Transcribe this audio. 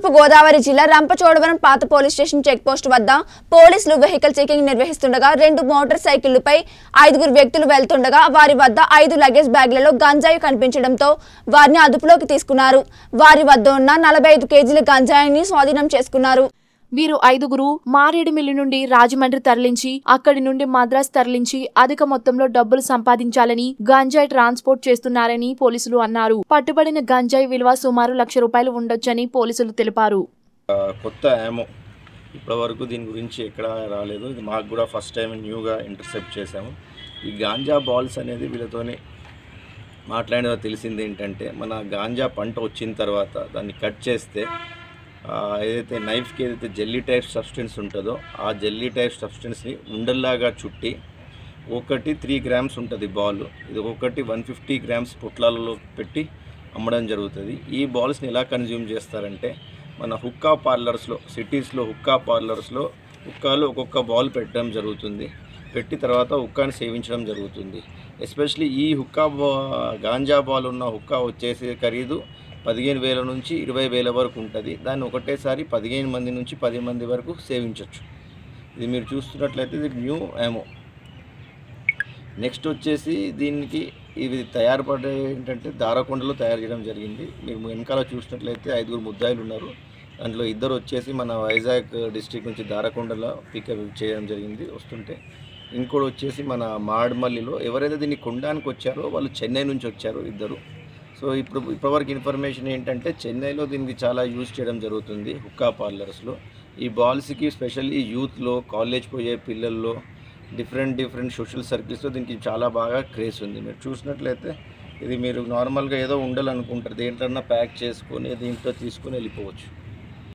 తూర్పు గోదావరి జిల్లా రంపచోడవరం పాత పోలీస్ స్టేషన్ చెక్ పోస్ట్ వద్ద పోలీసులు వెహికల్ చెకింగ్ నిర్వహిస్తుండగా రెండు మోటార్ సైకిళ్లపై ఐదుగురు వ్యక్తులు వెళ్తుండగా వారి వద్ద ఐదు లగేజ్ బ్యాగ్లలో గంజాయి కనిపించడంతో వారిని అదుపులోకి తీసుకున్నారు వారి వద్ద ఉన్న నలభై ఐదు కేజీల గంజాయిని స్వాధీనం చేసుకున్నారు వీరు ఐదుగురు మారేడుమిల్లి నుండి రాజమండ్రి తరలించి అక్కడి నుండి మద్రాస్ తరలించి అధిక మొత్తంలో డబ్బులు సంపాదించాలని గంజాయి ట్రాన్స్పోర్ట్ చేస్తున్నారని పోలీసులు అన్నారు పట్టుబడిన గంజాయి విలువ సుమారు లక్ష రూపాయలు ఉండొచ్చని పోలీసులు తెలిపారు కొత్త యామో ఇప్పటివరకు దీని గురించి ఎక్కడ రాలేదు ఇది మాకు కూడా ఫస్ట్ టైం న్యూగా ఇంటర్సెప్ట్ చేసాము ఈ గాంజా బాల్స్ అనేది వీళ్ళతోనే మాట్లాడిన తెలిసింది ఏంటంటే మన గాంజా పంట వచ్చిన తర్వాత దాన్ని కట్ చేస్తే ఆ, ఏదైతే నైఫ్కి ఏదైతే జెల్లీ టైప్ సబ్స్టెన్స్ ఉంటుందో ఆ జెల్లీ టైప్ సబ్స్టెన్స్ని ఉండల్లాగా చుట్టి ఒకటి త్రీ గ్రామ్స్ ఉంటుంది బాల్ ఇది ఒకటి వన్ ఫిఫ్టీ గ్రామ్స్ పుట్లాలలో పెట్టి అమ్మడం జరుగుతుంది ఈ బాల్స్ని ఎలా కన్జ్యూమ్ చేస్తారంటే మన హుక్కా పార్లర్స్లో సిటీస్లో హుక్కా పార్లర్స్లో హుక్కాలో ఒక్కొక్క బాల్ పెట్టడం జరుగుతుంది పెట్టి తర్వాత హుక్కాని సేవించడం జరుగుతుంది ఎస్పెషలీ ఈ హుక్కా బా గాంజా బాల్ ఉన్న హుక్కా వచ్చేసి ఖరీదు పదిహేను వేల నుంచి ఇరవై వేల వరకు ఉంటుంది దాన్ని ఒకటేసారి పదిహేను మంది నుంచి పది మంది వరకు సేవించవచ్చు ఇది మీరు చూస్తున్నట్లయితే ఇది న్యూ యామో నెక్స్ట్ వచ్చేసి దీనికి ఇవి తయారు పడే ఏంటంటే దారకొండలో తయారు చేయడం జరిగింది మీరు వెనకాల చూసినట్లయితే ఐదుగురు ముద్దాయిలు ఉన్నారు దాంట్లో ఇద్దరు వచ్చేసి మన వైజాగ్ డిస్ట్రిక్ట్ నుంచి దారకొండలో పికప్ చేయడం జరిగింది వస్తుంటే ఇంకోటి వచ్చేసి మన మాడమల్లిలో ఎవరైతే దీన్ని కొనడానికి వచ్చారో వాళ్ళు చెన్నై నుంచి వచ్చారు ఇద్దరు సో ఇప్పుడు ఇప్పటివరకు ఇన్ఫర్మేషన్ ఏంటంటే చెన్నైలో దీనికి చాలా యూజ్ చేయడం జరుగుతుంది హుక్కా పార్లర్స్లో ఈ బాల్స్కి స్పెషల్లీ యూత్లో కాలేజ్ పోయే పిల్లల్లో డిఫరెంట్ డిఫరెంట్ సోషల్ సర్కిల్స్లో దీనికి చాలా బాగా క్రేజ్ ఉంది మీరు చూసినట్లయితే ఇది మీరు నార్మల్గా ఏదో ఉండాలనుకుంటారు దేంట్లన్నా ప్యాక్ చేసుకొని దీంట్లో తీసుకొని వెళ్ళిపోవచ్చు